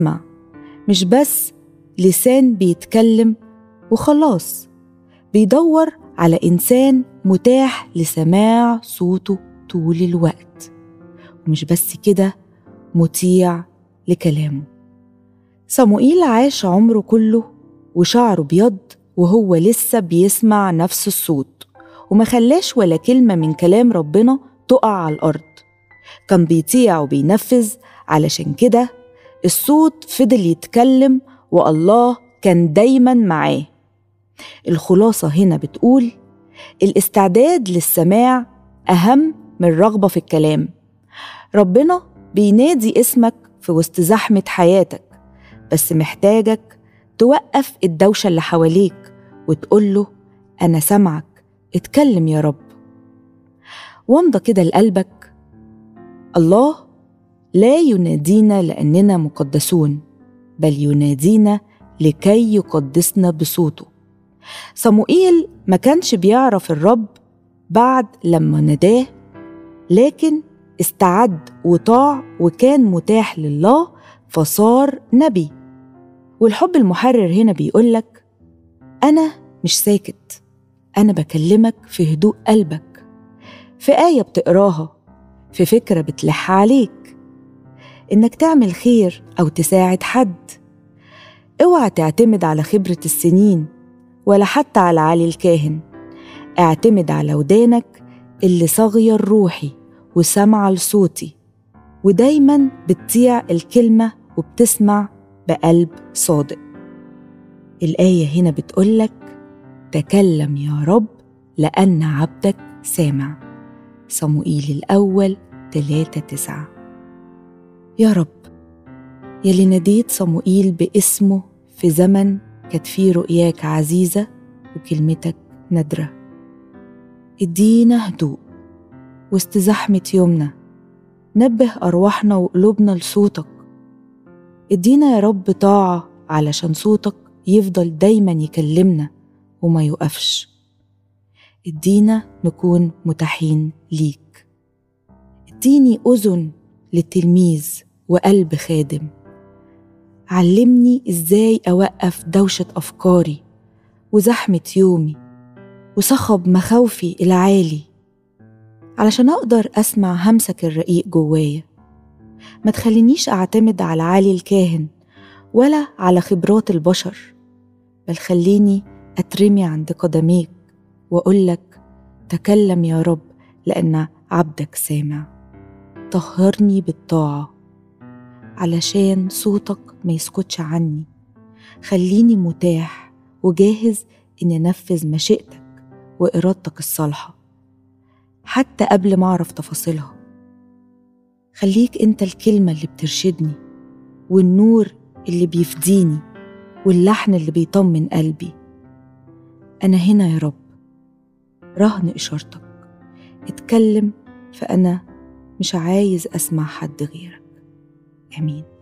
مع مش بس لسان بيتكلم وخلاص بيدور على إنسان متاح لسماع صوته طول الوقت ومش بس كده مطيع لكلامه صموئيل عاش عمره كله وشعره بيض وهو لسه بيسمع نفس الصوت وما خلاش ولا كلمة من كلام ربنا تقع على الأرض كان بيطيع وبينفذ علشان كده الصوت فضل يتكلم والله كان دايما معاه الخلاصة هنا بتقول الاستعداد للسماع أهم من الرغبة في الكلام ربنا بينادي اسمك في وسط زحمة حياتك بس محتاجك توقف الدوشة اللي حواليك وتقول له أنا سامعك اتكلم يا رب وامضى كده لقلبك الله لا ينادينا لأننا مقدسون بل ينادينا لكي يقدسنا بصوته صموئيل ما كانش بيعرف الرب بعد لما نداه لكن استعد وطاع وكان متاح لله فصار نبي والحب المحرر هنا بيقولك أنا مش ساكت أنا بكلمك في هدوء قلبك في آية بتقراها في فكرة بتلح عليك إنك تعمل خير أو تساعد حد اوعى تعتمد على خبرة السنين ولا حتى على علي الكاهن اعتمد على ودانك اللي صاغية الروحي وسامعة لصوتي ودايما بتطيع الكلمة وبتسمع بقلب صادق الآية هنا بتقولك تكلم يا رب لأن عبدك سامع صموئيل الأول تلاتة تسعة يا رب يلي ناديت صموئيل باسمه في زمن كانت فيه رؤياك عزيزة وكلمتك نادرة ادينا هدوء وسط زحمة يومنا نبه أرواحنا وقلوبنا لصوتك ادينا يا رب طاعة علشان صوتك يفضل دايما يكلمنا وما يوقفش ادينا نكون متاحين ليك اديني أذن للتلميذ وقلب خادم علمني ازاي أوقف دوشة أفكاري وزحمة يومي وصخب مخاوفي العالي علشان أقدر أسمع همسك الرقيق جوايا ما تخلينيش أعتمد على علي الكاهن ولا على خبرات البشر بل خليني أترمي عند قدميك وأقولك تكلم يا رب لأن عبدك سامع طهرني بالطاعة علشان صوتك ما يسكتش عني خليني متاح وجاهز إني أنفذ مشيئتك وإرادتك الصالحة حتى قبل ما أعرف تفاصيلها خليك أنت الكلمة اللي بترشدني والنور اللي بيفديني واللحن اللي بيطمن قلبي أنا هنا يا رب رهن إشارتك اتكلم فأنا مش عايز أسمع حد غيرك آمين